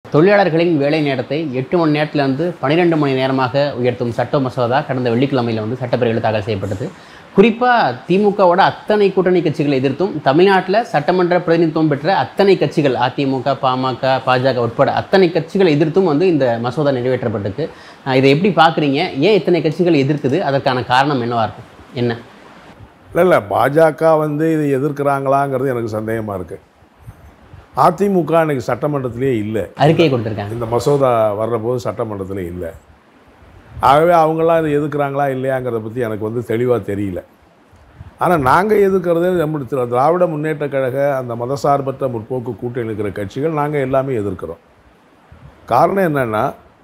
தொழிலாளர்களின் வேலை நேரத்தை எட்டு மணி நேரத்திலிருந்து பன்னிரெண்டு மணி நேரமாக உயர்த்தும் சட்ட மசோதா கடந்த வெள்ளிக்கிழமையில் வந்து சட்டப்பேரவையில் தாக்கல் செய்யப்பட்டது குறிப்பாக திமுகவோட அத்தனை கூட்டணி கட்சிகளை எதிர்த்தும் தமிழ்நாட்டில் சட்டமன்ற பிரதிநிதித்துவம் பெற்ற அத்தனை கட்சிகள் அதிமுக பாமக பாஜக உட்பட அத்தனை கட்சிகளை எதிர்த்தும் வந்து இந்த மசோதா நிறைவேற்றப்பட்டிருக்கு அஹ் இதை எப்படி பார்க்குறீங்க ஏன் இத்தனை கட்சிகள் எதிர்க்குது அதற்கான காரணம் என்னவா இருக்கும் என்ன இல்லை இல்லை பாஜக வந்து இதை எதிர்க்கிறாங்களாங்கிறது எனக்கு சந்தேகமாக இருக்குது அதிமுக இன்னைக்கு சட்டமன்றத்திலே இல்லை அறிக்கையை கொடுத்துருக்காங்க இந்த மசோதா வர்ற போது சட்டமன்றத்தில் இல்லை ஆகவே அவங்களாம் இதை எதுக்குறாங்களா இல்லையாங்கிறத பற்றி எனக்கு வந்து தெளிவாக தெரியல ஆனால் நாங்கள் எதுக்கிறது நம்ம திரா- திராவிட முன்னேற்ற கழக அந்த மதசார்பற்ற முற்போக்கு கூட்டணி இருக்கிற கட்சிகள் நாங்கள் எல்லாமே எதிர்க்கிறோம் காரணம் என்னென்னா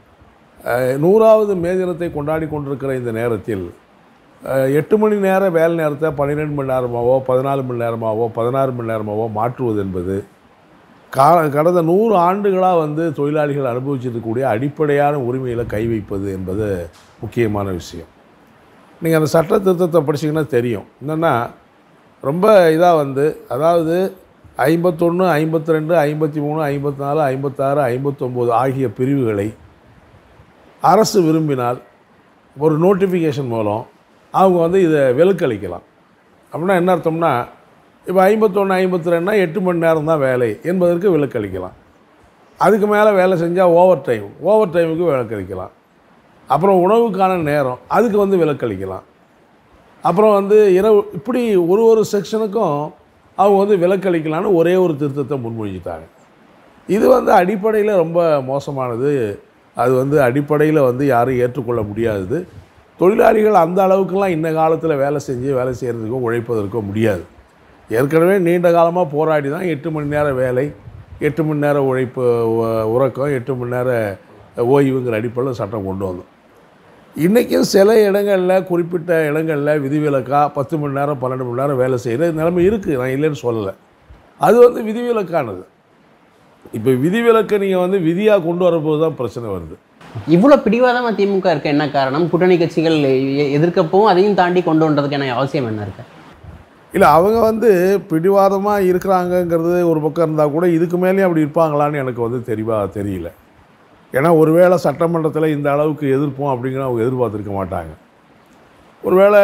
நூறாவது மே தினத்தை கொண்டாடி கொண்டிருக்கிற இந்த நேரத்தில் அஹ், எட்டு மணி நேர வேலை நேரத்தை பன்னிரெண்டு மணி நேரமாவோ பதினாலு மணி நேரமாவோ பதினாறு மணி நேரமாவோ மாற்றுவது என்பது கா கடந்த நூறு ஆண்டுகளாக வந்து தொழிலாளிகள் அனுபவிச்சிருக்கக்கூடிய அடிப்படையான உரிமையில் கை வைப்பது என்பது முக்கியமான விஷயம் நீங்கள் அந்த சட்ட திருத்தத்தை படிச்சீங்கன்னா தெரியும் என்னென்னா ரொம்ப இதாக வந்து அதாவது ஐம்பத்தொன்று ஐம்பத்தி ரெண்டு ஐம்பத்தி மூணு ஐம்பத்தி நாலு ஐம்பத்தாறு ஐம்பத்தொம்போது ஆகிய பிரிவுகளை அரசு விரும்பினால் ஒரு நோட்டிஃபிகேஷன் மூலம் அவங்க வந்து இதை விலக்களிக்கலாம் அப்படின்னா என்ன அர்த்தம்னா இப்போ ஐம்பத்தொன்று ஐம்பத்தி ரெண்டுனா எட்டு மணி நேரம் தான் வேலை என்பதற்கு விலக்களிக்கலாம் அதுக்கு மேலே வேலை செஞ்சால் ஓவர் டைம் ஓவர் டைமுக்கு விலக்களிக்கலாம் அப்புறம் உணவுக்கான நேரம் அதுக்கு வந்து விலக்களிக்கலாம் அப்புறம் வந்து இரவு இப்படி ஒரு ஒரு செக்ஷனுக்கும் அவங்க வந்து விலக்களிக்கலான்னு ஒரே ஒரு திருத்தத்தை முன்மொழிஞ்சிட்டாங்க இது வந்து அடிப்படையில் ரொம்ப மோசமானது அது வந்து அடிப்படையில் வந்து யாரும் ஏற்றுக்கொள்ள முடியாதது தொழிலாளிகள் அந்த அளவுக்குலாம் இந்த காலத்தில் வேலை செஞ்சு வேலை செய்கிறதுக்கோ உழைப்பதற்கோ முடியாது ஏற்கனவே நீண்ட காலமாக போராடி தான் எட்டு மணி நேர வேலை எட்டு மணி நேர உழைப்பு உ- உறக்கம் எட்டு மணி நேர ஓய்வுங்கிற அடிப்படையில் சட்டம் கொண்டு வந்தோம் இன்றைக்கும் சில இடங்களில் குறிப்பிட்ட இடங்களில் விதிவிலக்கா பத்து மணி நேரம் பன்னெண்டு மணி நேரம் வேலை செய்கிற நிலைமை இருக்குது நான் இல்லைன்னு சொல்லலை அது வந்து விதிவிலக்கானது இப்போ விதிவிலக்கை நீங்கள் வந்து விதியாக கொண்டு வரும்போது தான் பிரச்சனை வருது இவ்வளோ பிடிவாதமாக திமுக இருக்க என்ன காரணம் கூட்டணி கட்சிகள் எ- எதிர்க்கப்பவும் அதையும் தாண்டி கொண்டு வந்ததுக்கான அவசியம் என்ன இருக்கு இல்லை அவங்க வந்து பிடிவாதமாக இருக்கிறாங்கங்கிறது ஒரு பக்கம் இருந்தால் கூட இதுக்கு மேலேயும் அப்படி இருப்பாங்களான்னு எனக்கு வந்து தெளிவாக தெரியல ஏன்னா ஒருவேளை சட்டமன்றத்தில் இந்த அளவுக்கு எதிர்ப்போம் அப்படிங்கிற அவங்க எதிர்பார்த்துருக்க மாட்டாங்க ஒருவேளை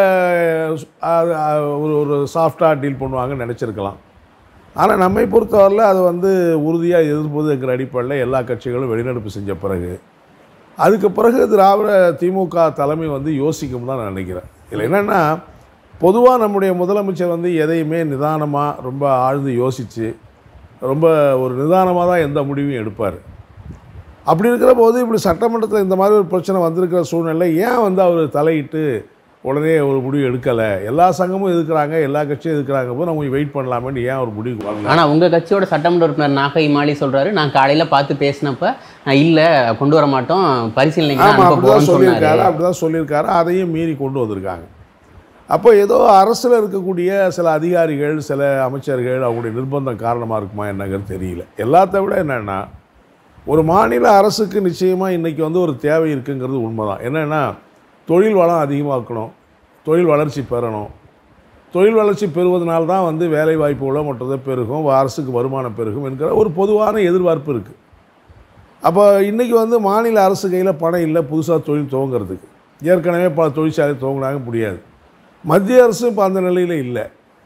அது அது ஒரு ஒரு சாஃப்டாக டீல் பண்ணுவாங்கன்னு நினச்சிருக்கலாம் ஆனால் நம்மை பொறுத்தவரையில் அது வந்து உறுதியாக எதிர்ப்பதுங்கிற அடிப்படையில் எல்லா கட்சிகளும் வெளிநடப்பு செஞ்ச பிறகு அதுக்கு பிறகு திராவிட திமுக தலைமை வந்து யோசிக்கும் தான் நான் நினைக்கிறேன் இதில் என்னென்னா பொதுவாக நம்முடைய முதலமைச்சர் வந்து எதையுமே நிதானமாக ரொம்ப ஆழ்ந்து யோசித்து ரொம்ப ஒரு நிதானமாக தான் எந்த முடிவையும் எடுப்பார் அப்படி இருக்கிற போது இப்படி சட்டமன்றத்தில் இந்த மாதிரி ஒரு பிரச்சனை வந்திருக்கிற சூழ்நிலை ஏன் வந்து அவர் தலையிட்டு உடனே ஒரு முடிவு எடுக்கலை எல்லா சங்கமும் எதுக்குறாங்க எல்லா கட்சியும் எதுக்குறாங்க போது நம்ம வெயிட் பண்ணலாமேன்னு ஏன் ஒரு முடிவு வரல ஆனால் உங்கள் கட்சியோட சட்டமன்ற உறுப்பினர் நாகை மாலி சொல்கிறாரு நான் காலையில் பார்த்து பேசினப்ப இல்லை கொண்டு வர மாட்டோம் பரிசீலனைக்கு தான் ஆமாம் அனுப்ப அப்படி தான் போகிறோம்னு சொல்லியிருக்காரு சொன்னாரு அப்படி தான் சொல்லியிருக்காரு அதையும் மீறி கொண்டு வந்திருக்காங்க அப்போ ஏதோ அரசில் இருக்கக்கூடிய சில அதிகாரிகள் சில அமைச்சர்கள் அவங்களுடைய நிர்பந்தம் காரணமாக இருக்குமா என்னங்கிறது தெரியல எல்லாத்த விட என்னென்னா ஒரு மாநில அரசுக்கு நிச்சயமாக இன்றைக்கி வந்து ஒரு தேவை இருக்குங்கிறது உண்மைதான் என்னென்னா தொழில் வளம் அதிகமாக்கணும் தொழில் வளர்ச்சி பெறணும் தொழில் வளர்ச்சி பெறுவதனால தான் வந்து வேலை வாய்ப்புகளோ மற்றதை பெருகும் அரசுக்கு வருமானம் பெருகும் என்கிற ஒரு பொதுவான எதிர்பார்ப்பு இருக்குது அப்போ இன்றைக்கி வந்து மாநில அரசு கையில் பணம் இல்லை புதுசாக தொழில் துவங்கிறதுக்கு ஏற்கனவே பல தொழிற்சாலை துவங்கினாங்க முடியாது மத்திய அரசு இப்போ அந்த நிலையில் இல்லை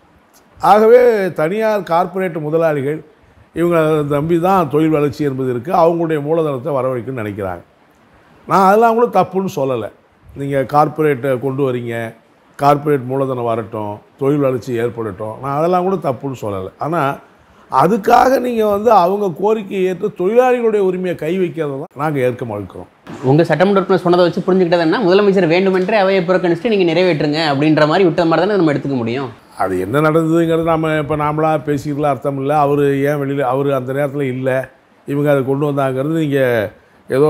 ஆகவே தனியார் கார்ப்பரேட் முதலாளிகள் இவங்க நம்பி தான் தொழில் வளர்ச்சி என்பது இருக்குது அவங்களுடைய மூலதனத்தை வரவழைக்கணும்னு நினைக்கிறாங்க நான் அதெல்லாம் கூட தப்புன்னு சொல்லலை நீங்கள் கார்ப்பரேட்டை கொண்டு வரீங்க கார்ப்பரேட் மூலதனம் வரட்டும் தொழில் வளர்ச்சி ஏற்படட்டும் நான் அதெல்லாம் கூட தப்புன்னு சொல்லலை ஆனால் அதுக்காக நீங்கள் வந்து அவங்க கோரிக்கையை ஏற்று தொழிலாளிகளுடைய உரிமையை கை வைக்கிறத தான் நாங்கள் ஏற்க மறுக்கிறோம் உங்கள் சட்டமன்ற உறுப்பினர் சொன்னதை வச்சு புரிஞ்சுக்கிட்டது என்ன முதலமைச்சர் வேண்டுமென்றே அவையை புறக்கணிச்சுட்டு நீங்கள் நிறைவேற்றுங்க அப்படின்ற மாதிரி விட்ட மாதிரி தானே நம்ம எடுத்துக்க முடியும் அது என்ன நடந்ததுங்கிறது நம்ம இப்போ நாமளாக பேசிக்கலாம் அர்த்தம் இல்லை அவர் ஏன் வெளியில் அவர் அந்த நேரத்தில் இல்லை இவங்க அதை கொண்டு வந்தாங்கிறது நீங்கள் ஏதோ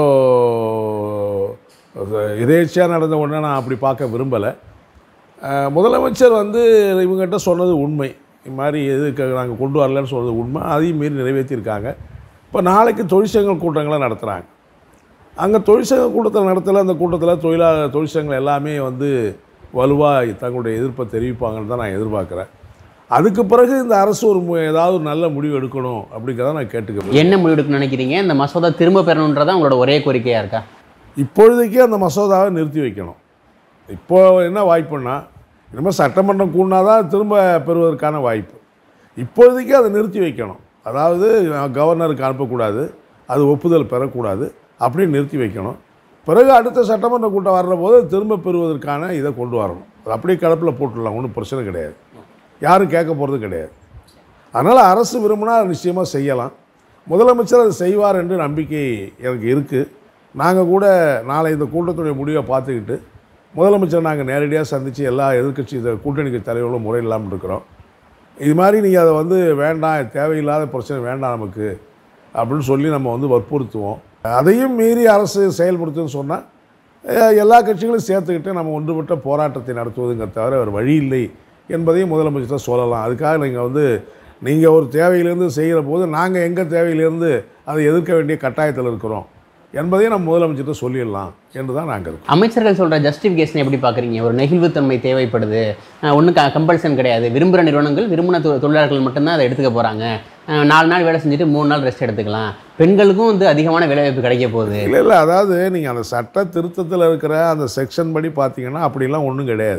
எதேச்சியாக நடந்த ஒன்றை நான் அப்படி பார்க்க விரும்பலை அஹ், முதலமைச்சர் வந்து இவங்ககிட்ட சொன்னது உண்மை இது மாதிரி எதுக்கு நாங்கள் கொண்டு வரலன்னு சொன்னது உண்மை அதையும் மீறி நிறைவேற்றியிருக்காங்க இப்போ நாளைக்கு தொழிற்சங்க கூட்டங்களை நடத்துகிறாங்க அங்கே தொழிற்சங்க கூட்டத்தில் நடத்தல அந்த கூட்டத்தில் தொழிலாளர் தொழிற்சங்கங்கள் எல்லாமே வந்து வலுவாக தங்களுடைய எதிர்ப்பை தெரிவிப்பாங்கன்னு தான் நான் எதிர்பார்க்குறேன் அதுக்கு பிறகு இந்த அரசு ஒரு மு- ஏதாவது ஒரு நல்ல முடிவு எடுக்கணும் அப்படிங்கிறத நான் கேட்டுக்கிறேன் என்ன முடிவெடுக்கணும்னு நினைக்கிறீங்க இந்த மசோதா திரும்ப பெறணுன்றதா உங்களோட ஒரே கோரிக்கையா இருக்கா இப்பொழுதைக்கு அந்த மசோதாவை நிறுத்தி வைக்கணும் இப்போ என்ன வாய்ப்புன்னா இனிமேல் சட்டமன்றம் கூடினா தான் திரும்ப பெறுவதற்கான வாய்ப்பு இப்பொழுதைக்கு அதை நிறுத்தி வைக்கணும் அதாவது கவர்னருக்கு அனுப்பக்கூடாது அது ஒப்புதல் பெறக்கூடாது அப்படின்னு நிறுத்தி வைக்கணும் பிறகு அடுத்த சட்டமன்ற கூட்டம் வர்ற போது திரும்ப பெறுவதற்கான இதை கொண்டு வரணும் அது அப்படியே கிடப்பில் போட்டுடலாம் ஒன்றும் பிரச்சனை கிடையாது யாரும் கேட்க போகிறது கிடையாது அதனால் அரசு விரும்பினா அதை நிச்சயமாக செய்யலாம் முதலமைச்சர் அதை செய்வார் என்று நம்பிக்கை எனக்கு இருக்குது நாங்கள் கூட நாளை இந்த கூட்டத்துடைய முடிவை பார்த்துக்கிட்டு முதலமைச்சர் நாங்கள் நேரடியாக சந்தித்து எல்லா எதிர்க்கட்சி இந்த கூட்டணி கட்சி தலைவர்களும் முறையில்லாமல் இருக்கிறோம் இது மாதிரி நீங்கள் அதை வந்து வேண்டாம் தேவையில்லாத பிரச்சனை வேண்டாம் நமக்கு அப்படின்னு சொல்லி நம்ம வந்து வற்புறுத்துவோம் அதையும் மீறி அரசு செயல்படுத்துன்னு சொன்னால் எல்லா கட்சிகளும் சேர்த்துக்கிட்டு நம்ம ஒன்றுபட்ட போராட்டத்தை நடத்துவதுங்க தவிர வேறு வழி இல்லை என்பதையும் முதலமைச்சர் சொல்லலாம் அதுக்காக நீங்கள் வந்து நீங்கள் ஒரு தேவையிலேருந்து செய்கிற போது நாங்கள் எங்கள் தேவையிலேருந்து அதை எதிர்க்க வேண்டிய கட்டாயத்தில் இருக்கிறோம் என்பதையும் நம்ம முதலமைச்சர்கிட்ட சொல்லிடலாம் என்று தான் நாங்கள் இருக்கோம் அமைச்சர்கள் சொல்ற ஜஸ்டிஃபிகேஷன் எப்படி பார்க்குறீங்க ஒரு நெகிழ்வுத்தன்மை தேவைப்படுது ஒன்றும் கம்பல்சன் கிடையாது விரும்புகிற நிறுவனங்கள் விரும்பின தொ- தொழிலாளர்கள் மட்டும்தான் அதை எடுத்துக்க போகிறாங்க நாலு நாள் வேலை செஞ்சுட்டு மூணு நாள் ரெஸ்ட் எடுத்துக்கலாம் பெண்களுக்கும் வந்து அதிகமான வேலைவாய்ப்பு கிடைக்க போகுது இல்லை இல்லை அதாவது நீங்கள் அந்த சட்ட திருத்தத்தில் இருக்கிற அந்த செக்ஷன் படி பார்த்தீங்கன்னா அப்படிலாம் ஒன்றும் கிடையாது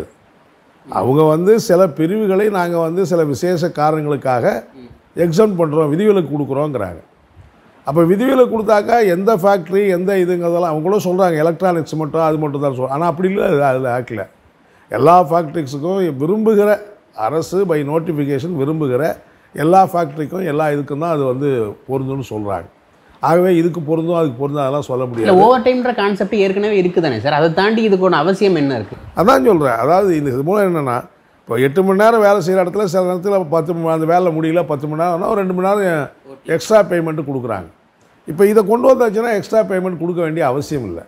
அவங்க வந்து சில பிரிவுகளை நாங்கள் வந்து சில விசேஷ காரணங்களுக்காக எக்ஸாம் பண்ணுறோம் விதிவிலக்கு கொடுக்குறோங்கிறாங்க அப்போ விதிவிலக்கு கொடுத்தாக்கா எந்த ஃபேக்ட்ரி எந்த இதுங்கிறதெல்லாம் அவங்களும் சொல்கிறாங்க எலக்ட்ரானிக்ஸ் மட்டும் அது மட்டும் தான் சொல்கிறாங்க ஆனால் அப்படி இல்லை அது அதில் ஆக்கல எல்லா ஃபேக்ட்ரிக்ஸுக்கும் விரும்புகிற அரசு பை நோட்டிஃபிகேஷன் விரும்புகிற எல்லா ஃபேக்ட்ரிக்கும் எல்லா இதுக்கும் தான் அது வந்து பொருந்தும்னு சொல்கிறாங்க ஆகவே இதுக்கு பொருந்தும் அதுக்கு பொருந்தும் அதெல்லாம் சொல்ல முடியாது இல்லை ஓவர் டைம்ன்ற கான்செப்ட் ஏற்கனவே இருக்குதானே சார் அதை தாண்டி இதுக்கு ஒரு அவசியம் என்ன இருக்குது அதான் சொல்கிறேன் அதாவது இந்த இது மூலம் என்னென்னா இப்போ எட்டு மணி நேரம் வேலை செய்கிற இடத்துல சில நேரத்தில் பத்து மணி அந்த வேலை முடியல பத்து மணி நேரம்னா ஒரு ரெண்டு மணி நேரம் எக்ஸ்ட்ரா பேமெண்ட்டு கொடுக்குறாங்க இப்போ இதை கொண்டு வந்தாச்சுன்னா எக்ஸ்ட்ரா பேமெண்ட் கொடுக்க வேண்டிய அவசியம் இல்லை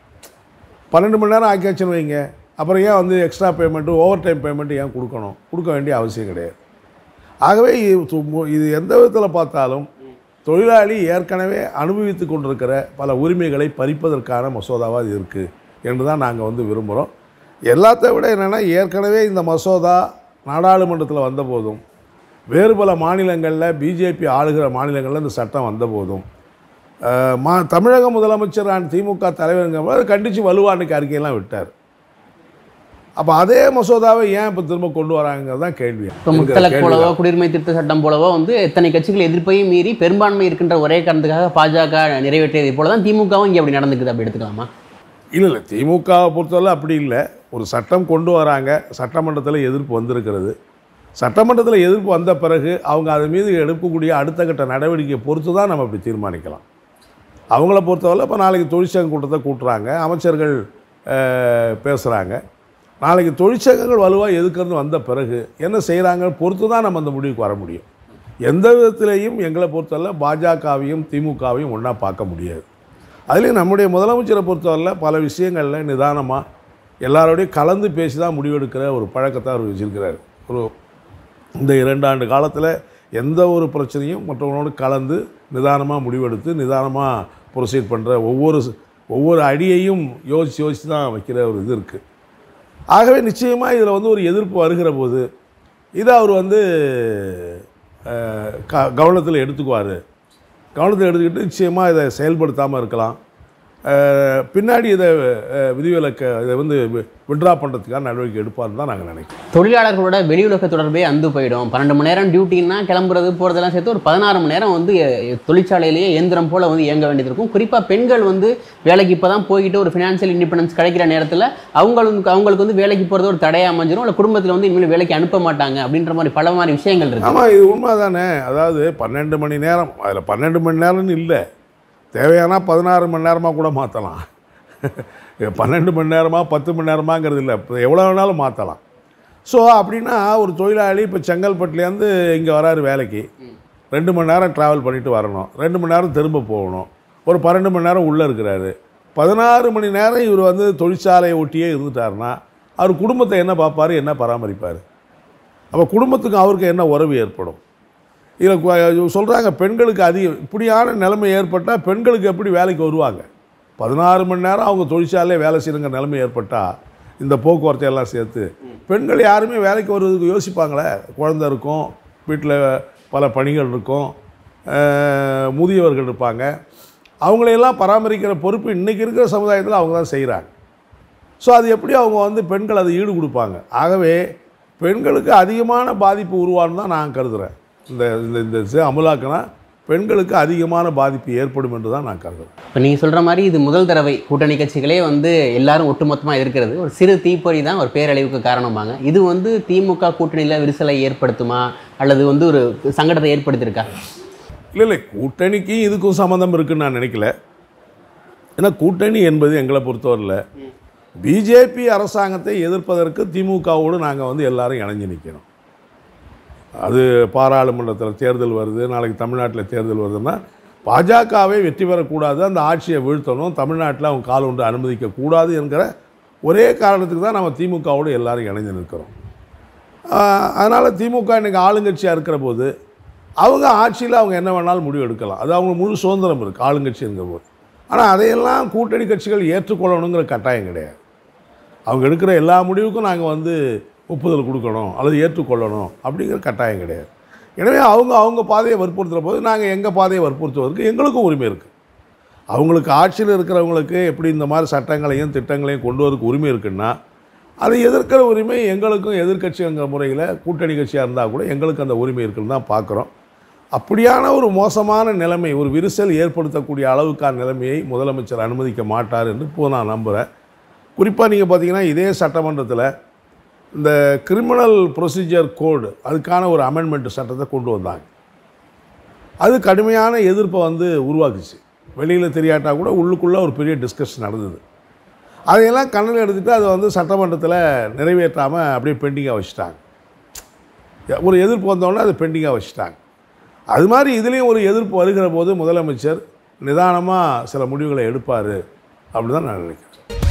பன்னெண்டு மணி நேரம் ஆக்கியாச்சுன்னு வைங்க அப்புறம் ஏன் வந்து extra payment overtime payment ஏன் கொடுக்கணும் கொடுக்க வேண்டிய அவசியம் கிடையாது ஆகவே இது சு- இது எந்த விதத்தில் பார்த்தாலும் தொழிலாளி ஏற்கனவே அனுபவித்து கொண்டிருக்கிற பல உரிமைகளை பறிப்பதற்கான மசோதாவாக இது இருக்குது என்று தான் நாங்கள் வந்து விரும்புகிறோம் எல்லாத்தை விட என்னென்னா ஏற்கனவே இந்த மசோதா நாடாளுமன்றத்தில் வந்தபோதும் வேறு பல மாநிலங்களில் பிஜேபி ஆளுகிற மாநிலங்களில் இந்த சட்டம் வந்தபோதும் அஹ், மா தமிழக முதலமைச்சர் and திமுக தலைவருங்க கண்டித்து வலுவா அன்னைக்கு அறிக்கையெல்லாம் விட்டார் அப்போ அதே மசோதாவை ஏன் இப்போ திரும்ப கொண்டு வராங்கிறது தான் கேள்வி இப்போ முத்தலக் போலவோ குடியுரிமை திருத்த சட்டம் போலவோ வந்து எத்தனை கட்சிகள் எதிர்ப்பையும் மீறி பெரும்பான்மை இருக்கின்ற ஒரே காரணத்துக்காக பாஜக நிறைவேற்றியதை போல தான் திமுகவும் இங்கே அப்படி நடந்துக்குது அப்படி எடுத்துக்கலாமா இல்லை இல்லை திமுகவை பொறுத்தவரை அப்படி இல்லை ஒரு சட்டம் கொண்டு வராங்க சட்டமன்றத்தில் எதிர்ப்பு வந்திருக்கிறது சட்டமன்றத்தில் எதிர்ப்பு வந்த பிறகு அவங்க அது மீது எடுக்கக்கூடிய அடுத்த கட்ட நடவடிக்கையை பொறுத்து தான் நம்ம இப்படி தீர்மானிக்கலாம் அவங்கள பொறுத்தவரை இப்போ நாளைக்கு தொழிற்சங்க கூட்டத்தை கூட்டுறாங்க அமைச்சர்கள் பேசுகிறாங்க நாளைக்கு தொழிற்சங்கங்கள் வலுவாக எதுக்குன்னு வந்த பிறகு என்ன செய்கிறாங்கன்னு பொறுத்து தான் நம்ம அந்த முடிவுக்கு வர முடியும் எந்த விதத்திலையும் எங்களை பொறுத்தவரை பாஜகவையும் திமுகவையும் ஒன்றா பார்க்க முடியாது அதுலேயும் நம்முடைய முதலமைச்சரை பொறுத்தவரையில் பல விஷயங்களில் நிதானமாக எல்லாரோடையும் கலந்து பேசி தான் முடிவெடுக்கிற ஒரு பழக்கத்தை அவர் வச்சிருக்கிறார் ஒரு இந்த இரண்டு ஆண்டு காலத்தில் எந்த ஒரு பிரச்சனையும் மற்றவங்களோடு கலந்து நிதானமாக முடிவெடுத்து நிதானமாக ப்ரொசீட் பண்ணுற ஒவ்வொரு ஒவ்வொரு அடியையும் யோசித்து யோசித்து தான் வைக்கிற ஒரு இது இருக்குது ஆகவே நிச்சயமாக இதில் வந்து ஒரு எதிர்ப்பு வருகிற போது இதை அவர் வந்து அஹ், க கவனத்தில் எடுத்துக்குவார் கவனத்தில் எடுத்துக்கிட்டு நிச்சயமாக இதை செயல்படுத்தாமல் இருக்கலாம் அஹ், பின்னாடி இதை அஹ், விதிவிலக்க இதை வந்து விட்ரா பண்ணுறதுக்கான நடவடிக்கை எடுப்பார்னு தான் நாங்கள் நினைக்கிறோம் தொழிலாளர்களோட வெளியுலக தொடர்பே அந்து போயிடும் பன்னெண்டு மணி நேரம் டியூட்டின்னா கிளம்புறது போகிறதெல்லாம் சேர்த்து ஒரு பதினாறு மணி நேரம் வந்து எ- தொழிற்சாலையிலேயே இயந்திரம் போல் வந்து இயங்க வேண்டியது இருக்கும் குறிப்பாக பெண்கள் வந்து வேலைக்கு இப்போ தான் போய்கிட்டு ஒரு ஃபினான்ஷியல் இண்டிபெண்டன்ஸ் கிடைக்கிற நேரத்தில் அவங்களுக்கு அவங்களுக்கு வந்து வேலைக்கு போகிறது ஒரு தடையாக அமைஞ்சிரும் இல்லை குடும்பத்தில் வந்து இனிமேல் வேலைக்கு அனுப்ப மாட்டாங்க அப்படின்ற மாதிரி பல மாதிரி விஷயங்கள் இருக்கு ஆமாம் இது உண்மை தானே அதாவது பன்னெண்டு மணி நேரம் அதில் பன்னெண்டு மணி நேரம்னு இல்லை தேவையானா பதினாறு மணி நேரமாக கூட மாற்றலாம் பன்னெண்டு மணி நேரமாக பத்து மணி நேரமாங்கிறது இல்லை இப்போ எவ்வளோ வேணாலும் மாற்றலாம் ஸோ அப்படின்னா ஒரு தொழிலாளி இப்போ செங்கல்பட்டுலேருந்து இங்கே வராரு வேலைக்கு ரெண்டு மணி நேரம் ட்ராவல் பண்ணிட்டு வரணும் ரெண்டு மணி நேரம் திரும்ப போகணும் ஒரு பன்னெண்டு மணி நேரம் உள்ளே இருக்கிறாரு பதினாறு மணி நேரம் இவர் வந்து தொழிற்சாலையை ஒட்டியே இருந்துட்டாருன்னா அவர் குடும்பத்தை என்ன பார்ப்பாரு என்ன பராமரிப்பார் அப்போ குடும்பத்துக்கும் அவருக்கு என்ன உறவு ஏற்படும் இதில் சொல்கிறாங்க பெண்களுக்கு அதிக இப்படியான நிலைமை ஏற்பட்டால் பெண்களுக்கு எப்படி வேலைக்கு வருவாங்க பதினாறு மணி நேரம் அவங்க தொழிற்சாலையே வேலை செய்யுங்க நிலைமை ஏற்பட்டால் இந்த போக்குவரத்தை எல்லாம் சேர்த்து பெண்கள் யாருமே வேலைக்கு வருவதுக்கு யோசிப்பாங்களே குழந்தை இருக்கும் வீட்டில் பல பணிகள் இருக்கும் அஹ், முதியவர்கள் இருப்பாங்க அவங்களையெல்லாம் பராமரிக்கிற பொறுப்பு இன்றைக்கி இருக்கிற சமுதாயத்தில் அவங்க தான் செய்கிறாங்க ஸோ அது எப்படி அவங்க வந்து பெண்கள் அதை ஈடு கொடுப்பாங்க ஆகவே பெண்களுக்கு அதிகமான பாதிப்பு உருவான்னு தான் நான் கருதுகிறேன் இந்த இந்த இந்த இது அமலாக்கினா பெண்களுக்கு அதிகமான பாதிப்பு ஏற்படும் என்று தான் நான் கருதுகிறேன் இப்போ நீங்கள் சொல்கிற மாதிரி இது முதல் தடவை கூட்டணி கட்சிகளே வந்து எல்லாரும் ஒட்டுமொத்தமாக இருக்கிறது ஒரு சிறு தீப்பொறி தான் ஒரு பேரழிவுக்கு காரணமாங்க இது வந்து திமுக கூட்டணியில் விரிசலை ஏற்படுத்துமா அல்லது வந்து ஒரு சங்கடத்தை ஏற்படுத்தியிருக்கா இல்லை இல்லை கூட்டணிக்கும் இதுக்கும் சம்மந்தம் இருக்குன்னு நான் நினைக்கல ஏன்னா கூட்டணி என்பது எங்களை பொறுத்தவரையில் பிஜேபி அரசாங்கத்தை எதிர்ப்பதற்கு திமுகவோடு நாங்கள் வந்து எல்லாரும் இணைஞ்சு நிற்கிறோம் அது பாராளுமன்றத்தில் தேர்தல் வருது நாளைக்கு தமிழ்நாட்டில் தேர்தல் வருதுன்னா பாஜகவை வெற்றி பெறக்கூடாது அந்த ஆட்சியை வீழ்த்தணும் தமிழ்நாட்டில் அவங்க கால் ஒன்று அனுமதிக்கக்கூடாது என்கிற ஒரே காரணத்துக்கு தான் நம்ம திமுகவோடு எல்லாரும் இணைஞ்சு நிற்கிறோம் அதனால் திமுக இன்றைக்கி ஆளுங்கட்சியாக இருக்கிற போது அவங்க ஆட்சியில் அவங்க என்ன வேணாலும் முடிவு எடுக்கலாம் அது அவங்க முழு சுதந்திரம் இருக்குது ஆளுங்கட்சிங்கிற போது ஆனால் அதையெல்லாம் கூட்டணி கட்சிகள் ஏற்றுக்கொள்ளணுங்கிற கட்டாயம் கிடையாது அவங்க எடுக்கிற எல்லா முடிவுக்கும் நாங்கள் வந்து ஒப்புதல் கொடுக்கணும் அல்லது ஏற்றுக்கொள்ளணும் அப்படிங்கிற கட்டாயம் கிடையாது எனவே அவங்க அவங்க பாதையை வற்புறுத்துகிற போது நாங்கள் எங்கள் பாதையை வற்புறுத்துவதற்கு எங்களுக்கும் உரிமை இருக்குது அவங்களுக்கு ஆட்சியில் இருக்கிறவங்களுக்கு எப்படி இந்த மாதிரி சட்டங்களையும் திட்டங்களையும் கொண்டு வரதுக்கு உரிமை இருக்குன்னா அதை எதிர்க்கிற உரிமை எங்களுக்கும் எதிர்க்கட்சிங்கிற முறையில் கூட்டணி கட்சியாக இருந்தால் கூட எங்களுக்கு அந்த உரிமை இருக்குன்னு தான் பார்க்குறோம் அப்படியான ஒரு மோசமான நிலைமை ஒரு விரிசல் ஏற்படுத்தக்கூடிய அளவுக்கான நிலைமையை முதலமைச்சர் அனுமதிக்க மாட்டார் என்று இப்போ நான் நம்புகிறேன் குறிப்பாக நீங்கள் பார்த்தீங்கன்னா இதே சட்டமன்றத்தில் இந்த கிரிமினல் ப்ரொசீஜர் கோடு அதுக்கான ஒரு அமெண்ட்மெண்ட் சட்டத்தை கொண்டு வந்தாங்க அது கடுமையான எதிர்ப்பை வந்து உருவாக்குச்சு வெளியில் தெரியாட்டா கூட உள்ளுக்குள்ளே ஒரு பெரிய டிஸ்கஷன் நடந்தது அதையெல்லாம் கண்ணில் எடுத்துகிட்டு அதை வந்து சட்டமன்றத்தில் நிறைவேற்றாமல் அப்படியே பெண்டிங்காக வச்சுட்டாங்க ஒரு எதிர்ப்பு வந்தோடனே அதை பெண்டிங்காக வச்சுட்டாங்க அது மாதிரி இதுலேயும் ஒரு எதிர்ப்பு வருகிற போது முதலமைச்சர் நிதானமாக சில முடிவுகளை எடுப்பார் அப்படி தான் நான் நினைக்கிறேன்